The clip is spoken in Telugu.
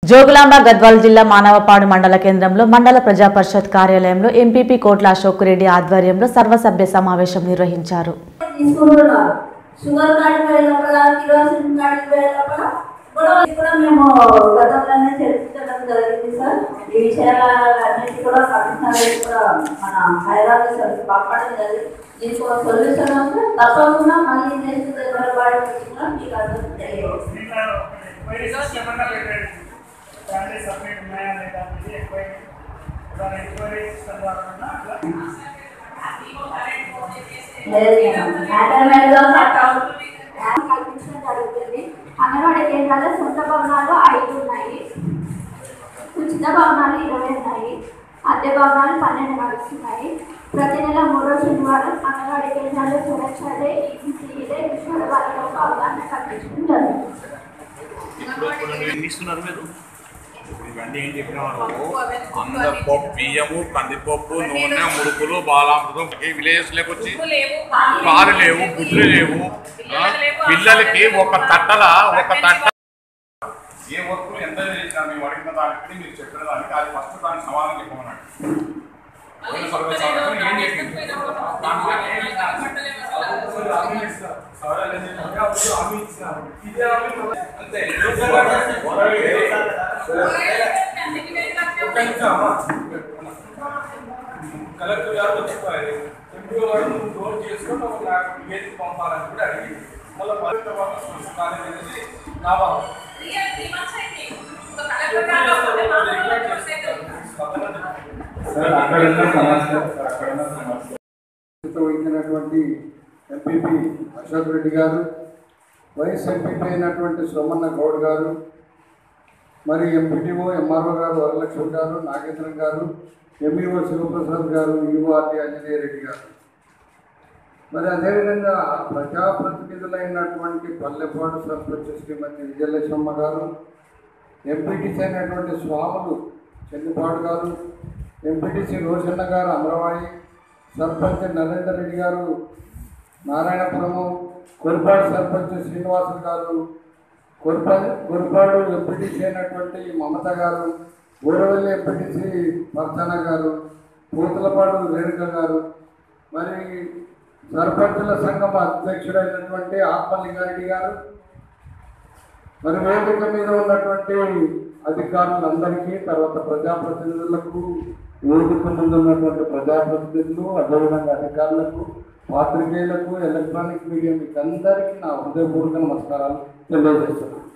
జోగులాంబ గద్వాల జిల్లా మానవపాడు మండల కేంద్రంలో మండల ప్రజా పరిషత్ కార్యాలయంలో ఎంపీపీ కోట్ల అశోక్ రెడ్డి ఆధ్వర్యంలో సర్వసభ్య సమావేశం నిర్వహించారు తీసుకుంటున్నారు షుగర్ కార్డు పోయే లోపల కిరోసిన్ కార్డు పోయే లోపల కూడా ఇది కూడా మేము గతంలోనే చర్చించడం జరిగింది సార్ ఈ విషయాలన్నిటి కూడా కమిషనర్ కూడా మన హైదరాబాద్ సార్ పంపడం జరిగింది దీనికి ఒక సొల్యూషన్ వస్తే తప్పకుండా మళ్ళీ నెక్స్ట్ ఎవరి బాడీ కూడా మీకు అందరికీ తెలియవచ్చు ఫ్యామిలీ సపరేట్ ఉన్నాయా లేదా అనేది ఎంక్వైరీ ఏదైనా ఎంక్వైరీ సిస్టమ్ ద్వారా అట్లా కల్పించడం జరుగుతుంది అంగన్వాడీ కేంద్రాల్లో సొంత భవనాలు ఐదు ఉన్నాయి ఉచిత భవనాలు ఇరవై ఉన్నాయి అద్దె భవనాలు పన్నెండు నడుస్తున్నాయి ప్రతి నెల మూడో శనివారం అంగన్వాడీ కేంద్రాల్లో చూడచ్చాడే ఈసీసీలే విశ్వ బాలికలకు అవగాహన కల్పించడం జరుగుతుంది ఇప్పుడు ఇప్పుడు మీరు ఎన్ని ఇస్తున్నారు మీరు ఇవన్నీ ఏం చెప్పినారు అందపప్పు బియ్యము కందిపప్పు నూనె ముడుకులు బాలామృతం ఈ విలేజెస్ లేక వచ్చి పాలు లేవు గుడ్లు లేవు ఆ, పిల్లలకి ఒక తట్టల ఒక తట్ట ఏ వర్కులు ఎంత చేసినా మేము అడిగిన దానికి మీరు చెప్పిన దానికి అది ఫస్ట్ దానికి సమాధానం చెప్పమన్నాడు పోయిన సర్వే సమాధానం ఏం చెప్పింది దాంట్లో ఏం కలెక్టర్ గారు చెప్పారు ఎంపీఓ గారు నువ్వు నోట్ చేసుకొని ఒక నాకు నివేదిక పంపాలని కూడా అడిగి మళ్ళీ బాధ్యత వాళ్ళు కాలేజ్ అనేది నా భావం సార్ అక్కడున్న సమస్య అక్కడున్న సమస్య వహించినటువంటి ఎంపీపీ అశోక్ రెడ్డి గారు వైఎస్ ఎంపీపీ అయినటువంటి సోమన్న గౌడ్ గారు మరి ఎంపీటీఓ ఎంఆర్ఓ గారు వరలక్ష్మి గారు నాగేంద్రం గారు ఎంఈఓ శివప్రసాద్ గారు ఈఓఆర్టీ ఆంజనేయ రెడ్డి గారు మరి అదేవిధంగా ప్రజాప్రతినిధులైనటువంటి పల్లెపాడు సర్పంచ్ శ్రీమతి విజయలక్ష్మమ్మ గారు ఎంపీటీసీ అయినటువంటి స్వాములు చెన్నిపాడు గారు ఎంపీటీసీ రోషన్న గారు అమరవాయి సర్పంచ్ నరేందర్ రెడ్డి గారు నారాయణపురము కొరిపాడు సర్పంచ్ శ్రీనివాసులు గారు కొరిపాడు కొరిపాడు ఎంపీటీసీ అయినటువంటి మమత గారు ఊరవల్లి ఎంపీటీసీ పర్తన గారు పూతలపాడు రేణుక గారు మరి సర్పంచుల సంఘం అధ్యక్షుడైనటువంటి ఆత్మలింగారెడ్డి గారు మరి వేదిక మీద ఉన్నటువంటి అధికారులందరికీ తర్వాత ప్రజాప్రతినిధులకు వేదిక ముందు ఉన్నటువంటి ప్రజాప్రతినిధులు అదేవిధంగా అధికారులకు పాత్రికేయులకు ఎలక్ట్రానిక్ మీడియా మీకు అందరికీ నా హృదయపూర్వక నమస్కారాలు తెలియజేస్తున్నాను